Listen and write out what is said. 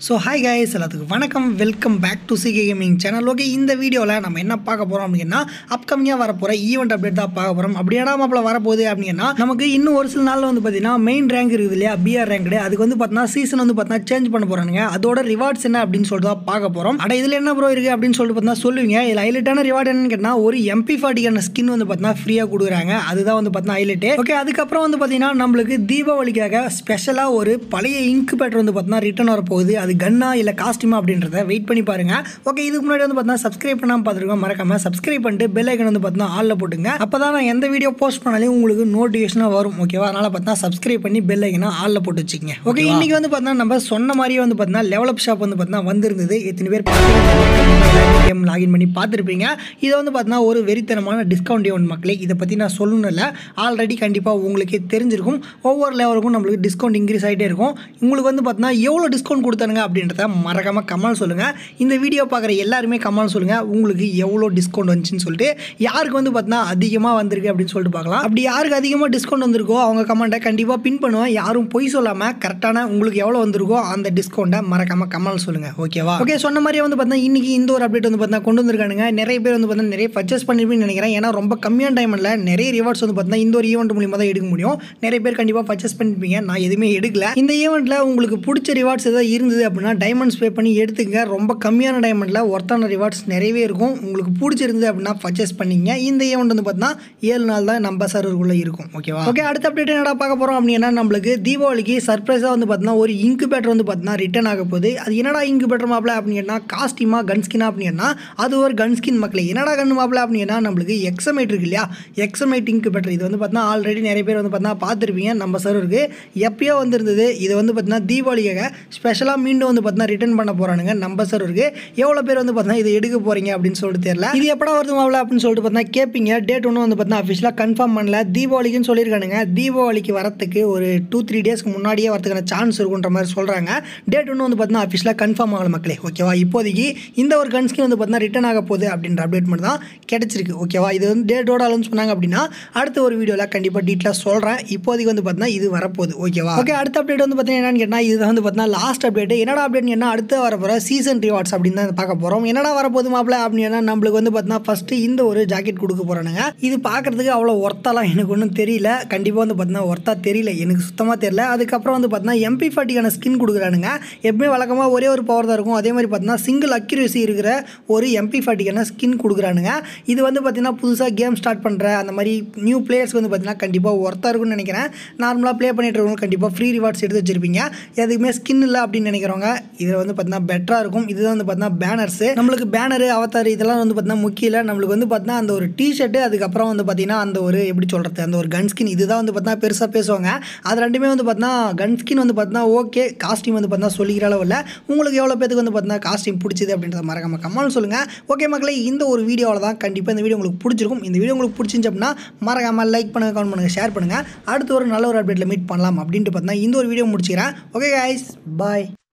so hi guys எல்லாத்துக்கும் வணக்கம் welcome back to CK gaming channel okay இந்த வீடியோவில் நம்ம என்ன பார்க்க போகிறோம் அப்படின்னா அப்கமிங்காக வரப்போகிற ஈவெண்ட் அப்டேட் தான் பார்க்க போகிறோம் அப்படி ஏடா மாப்பிள வரப்போகுது அப்படின்னா நமக்கு இன்னும் ஒரு சில நாளில் வந்து பார்த்தீங்கன்னா மெயின் ரேங்க் இருக்குது இல்லையா பிஆர் ரேங்க் அதுக்கு வந்து பார்த்தீங்கன்னா சீசன் வந்து பார்த்தீங்கன்னா சேஞ்ச் பண்ண போகிறாங்க அதோட ரிவார்ட்ஸ் என்ன அப்படின்னு சொல்லிட்டு தான் பார்க்க போகிறோம் அட இதில் என்ன ப்ரோ இருக்குது அப்படின்னு சொல்லிட்டு பார்த்தீங்கன்னா சொல்லுவீங்க இதில் ஹைலைட்டான ரிவார்ட் என்னன்னு கேட்டால் ஒரு எம்பி ஃபார்ட்டிக்கான ஸ்கின் வந்து பார்த்தீங்கன்னா ஃப்ரீயாக கொடுக்குறாங்க அதுதான் வந்து பார்த்தீங்கன்னா ஹைலைட்டு ஓகே அதுக்கப்புறம் வந்து பார்த்தீங்கன்னா நம்மளுக்கு தீபாவளிக்காக ஸ்பெஷலாக ஒரு பழைய இங்க் பேட்டர் வந்து பார்த்தீங்கன்னா ரிட்டன் வரப்போகுது அது கன்னா இல்லை காஸ்டியூமா அப்படின்றத வெயிட் பண்ணி பாருங்க ஓகே இதுக்கு முன்னாடி வந்து பார்த்தீங்கன்னா சப்ஸ்கிரைப் பண்ணாமல் பார்த்துருக்கோம் மறக்காம சப்ஸ்கிரைப் பண்ணிட்டு பெல் ஐக்கன் வந்து பார்த்தீங்கன்னா ஆளில் போட்டுங்க அப்போ தான் நான் எந்த வீடியோ போஸ்ட் பண்ணாலே உங்களுக்கு நோட்டிஃபிகேஷனாக வரும் ஓகேவா அதனால் பார்த்தீங்கன்னா சப்ஸ்கிரைப் பண்ணி பெல் ஐக்கனை ஆளில் போட்டு வச்சுக்கோங்க ஓகே இன்னைக்கு வந்து பார்த்தீங்கன்னா நம்ம சொன்ன மாதிரியே வந்து பார்த்தீங்கன்னா லெவலப் ஷாப் வந்து பார்த்தீங்கன்னா வந்திருந்தது எத்தனை பேர் கேம் லாகின் பண்ணி பார்த்துருப்பீங்க இதை வந்து பார்த்தீங்கன்னா ஒரு வெறித்தனமான டிஸ்கவுண்ட் ஈவெண்ட் மக்களே இதை பற்றி நான் சொல்லணும் இல்லை ஆல்ரெடி கண்டிப்பாக உங்களுக்கே தெரிஞ்சிருக்கும் ஒவ்வொரு லெவலுக்கும் நம்மளுக்கு டிஸ்கவுண்ட் இன்க்ரீஸ் ஆகிட்டே இருக்கும் உங்களுக்கு வந்து பார்த்தீங்கன்னா எவ்வளோ டிஸ்கவுண்ட் கொடுத்தானுங்க அப்படின்றத மறக்காமல் கமெண்ட் சொல்லுங்கள் இந்த வீடியோ பார்க்குற எல்லாருமே கமெண்ட் சொல்லுங்கள் உங்களுக்கு எவ்வளோ டிஸ்கவுண்ட் வந்துச்சுன்னு சொல்லிட்டு யாருக்கு வந்து பார்த்தீங்கன்னா அதிகமாக வந்திருக்கு அப்படின்னு சொல்லிட்டு பார்க்கலாம் அப்படி யாருக்கு அதிகமாக டிஸ்கவுண்ட் வந்திருக்கோ அவங்க கமெண்ட்டை கண்டிப்பாக பின் பண்ணுவேன் யாரும் பொய் சொல்லாமல் கரெக்டான உங்களுக்கு எவ்வளோ வந்திருக்கோ அந்த டிஸ்கவுண்ட்டை மறக்காமல் கமெண்ட் சொல்லுங்கள் ஓகேவா ஓகே சொன்ன மாதிரியே வந்து பார்த்தீங்கன்னா இன்னைக்கு இந்த ஒரு அப்டேட் வந்து பார்த்தீங்கன்னா கொண்டு வந்திருக்கானுங்க நிறைய பேர் வந்து பார்த்தீங்கன்னா நிறைய பர்ச்சேஸ் பண்ணிருப்பீங்கன்னு நினைக்கிறேன் ஏன்னா ரொம்ப கம்மியான டைமில் நிறைய ரிவார்ட்ஸ் வந்து பார்த்தீங்கன்னா இந்த ஒரு ஈவெண்ட் மூலியமாக தான் எடுக்க முடியும் நிறைய பேர் கண்டிப்பாக பர்ச்சேஸ் பண்ணிருப்பீங்க நான் எதுவுமே எடுக்கல இந்த ஈவெண்ட்டில் உங்களுக்கு பிடிச்ச ரிவார்ட்ஸ் ஏதாவது இருந்தது அப்படின்னா டைமண்ட்ஸ் பே பண்ணி எடுத்துங்க ரொம்ப கம்மியான டைமண்டில் ஒர்த்தான ரிவார்ட்ஸ் நிறையவே இருக்கும் உங்களுக்கு பிடிச்சிருந்தது அப்படின்னா பர்ச்சேஸ் பண்ணிங்க இந்த ஈவெண்ட் வந்து பார்த்தீங்கன்னா ஏழு நாள் தான் நம்ம சர்வருக்குள்ளே இருக்கும் ஓகேவா ஓகே அடுத்த அப்டேட் என்னடா பார்க்க போகிறோம் அப்படின்னா நம்மளுக்கு தீபாவளிக்கு சர்ப்ரைஸாக வந்து பார்த்தீங்கன்னா ஒரு இன்குபேட்டர் வந்து பார்த்தீங்கன்னா ரிட்டர்ன் ஆக போகுது அது என்னடா இன்குபேட்டர் மாப்பிள அப்படின்னா காஸ்டியூமா கன் ஸ்கினா அப்படின்னா அது ஒரு கன் ஸ்கின் மக்களே என்னடா கன் மாப்பிள அப்படின்னா நம்மளுக்கு எக்ஸமைட் இருக்கு இல்லையா எக்ஸமைட் இன்குபேட்டர் இது வந்து பார்த்தீங்கன்னா ஆல்ரெடி நிறைய பேர் வந்து பார்த்தீங்கன்னா பார்த்துருப்பீங்க நம்ம சர்வருக்கு எப்பயோ வந்திருந்தது இது வந்து பார்த்தீங்கன்னா தீபாவளிக்காக ஸ்பெஷலாக மீண்டும் வந்து பார்த்தீங்கன்னா ரிட்டர்ன் பண்ண போகிறானுங்க நம்ம சர்வருக்கு எவ்வளோ பேர் வந்து பார்த்தீங்கன்னா இதை எடுக்க போகிறீங்க அப்படின்னு சொல்லிட்டு தெரியல இது எப்படா வருது மாப்பிள அப்படின்னு சொல்லிட்டு பார்த்தீங்கன்னா கேட்பீங்க டேட் ஒன்றும் வந்து பார்த்தீங்கன்னா அஃபிஷியலாக கன்ஃபார்ம் பண்ணல தீபாவளிக்குன்னு சொல்லியிருக்கானுங்க தீபாவளிக்கு வரத்துக்கு ஒரு டூ த்ரீ டேஸ்க்கு முன்னாடியே வரதுக்கான சான்ஸ் இருக்குன்ற மாதிரி சொல்கிறாங்க டேட் ஒன்று வந்து பார்த்தீங்கன்னா அஃபிஷியலாக கன்ஃபார்ம் ஆகல மக்களே ஓகேவா இப்போதைக்கு இந்த ஒரு கன்ஸ்கின் வந்து பார்த்தீங்கன்னா ரிட்டர்ன் ஆக போகுது அப்படின்ற அப்டேட் மட்டும் தான் கிடச்சிருக்கு ஓகேவா இது வந்து டேட்டோட அலௌன்ஸ் பண்ணாங்க அப்படின்னா அடுத்த ஒரு வீடியோவில் கண்டிப்பாக டீட்டெயிலாக சொல்கிறேன் இப்போதைக்கு வந்து பார்த்தீங்கன்னா இது வரப்போகுது ஓகேவா ஓகே அடுத்த அப்டேட் வந்து பார்த்தீங்கன்னா என்னன்னு கேட்டால் இதுதான் வந்து பார்த்தீங்கன்னா லாஸ்ட் அப்டேட் என்னடா அப்டேட் என்ன அடுத்து வர போகிற சீசன் ரிவார்ட்ஸ் அப்படின்னு தான் பார்க்க போகிறோம் என்னடா வரப்போகுது மாப்பிள அப்படின்னா நம்மளுக்கு வந்து பார்த்தீங்கன்னா ஃபஸ்ட்டு இந்த ஒரு ஜாக்கெட் கொடுக்க போகிறானுங்க இது பார்க்குறதுக்கு அவ்வளோ ஒர்த்தாலாம் எனக்கு ஒன்றும் தெரியல கண்டிப்பாக வந்து பார்த்தீங்கன்னா ஒர்த்தாக தெரியல எனக்கு சுத்தமாக தெரியல அதுக்கப்புறம் வந்து பார்த்தீங்கன்னா எம்பி ஃபார்ட்டிக்கான ஸ்கின் கொடுக்குறானுங்க எப்பவுமே வழக்கமாக ஒரே ஒரு பவர் தான் இருக்கும் அதே மாதிரி பார்த்தீங்கன்னா சிங்கிள் அக்யூரேசி இருக்கிற ஒரு எம்பி ஃபார்ட்டிக்கான ஸ்கின் கொடுக்குறானுங்க இது வந்து பார்த்தீங்கன்னா புதுசாக கேம் ஸ்டார்ட் பண்ணுற அந்த மாதிரி நியூ பிளேயர்ஸ்க்கு வந்து பார்த்தீங்கன்னா கண்டிப்பாக ஒர்த்தாக இருக்கும்னு நினைக்கிறேன் நார்மலாக ப்ளே பண்ணிட்டு இருக்கவங்க கண்டிப்பாக ஃப்ரீ ரிவார்ட்ஸ் எடுத்து வச்சிருப்பீங்க எதுக்குமே ஸ்கின் இல்லை அப்படின்னு நினைக்கிறவங்க இதில் வந்து பார்த்தீங்கன்னா பெட்டராக இருக்கும் இதுதான் வந்து பார்த்தீங்கன்னா பேனர்ஸு நம்மளுக்கு பேனரு அவதார் இதெல்லாம் வந்து பார்த்தீங்கன்னா முக்கியம் இல்லை நம்மளுக்கு வந்து பார்த்தீங்கன்னா அந்த ஒரு டிஷர்ட்டு அதுக்கப்புறம் வந்து பார்த்தீங்கன்னா அந்த ஒரு எப்படி சொல்கிறது அந்த ஒரு கன் ஸ்கின் இதுதான் வந்து பார்த்தீங்கன்னா பெருசாக பேசுவாங்க அது ரெண்டுமே வந்து பார்த்தீங்கன்னா கன் ஸ்கின் வந்து பார்த்தீங்கன்னா ஓகே காஸ்டியூம் வந்து பார்த்தீங்கன்னா சொல்லிக்கிற அளவு இல்லை உங்களுக்கு எவ்வளோ பேருக்கு வந்து பார்த்தீங்கன்னா காஸ்டியூம் பிடிச்சது அப்படின்றத மறக்காம கமெண்ட் சொல்லுங்கள் ஓகே மக்களே இந்த ஒரு வீடியோவில் தான் கண்டிப்பாக இந்த வீடியோ உங்களுக்கு பிடிச்சிருக்கும் இந்த வீடியோ உங்களுக்கு பிடிச்சிருந்துச்சு அப்படின்னா மறக்காமல் லைக் பண்ணுங்கள் கமெண்ட் பண்ணுங்கள் ஷேர் பண்ணுங்கள் அடுத்து ஒரு நல்ல ஒரு அப்டேட்டில் மீட் பண்ணலாம் அப்படின்ட்டு பார்த்தீங்கன்னா இந்த ஒரு வீடியோ முடிச்சுக்கிறேன் ஓகே கைஸ் பாய்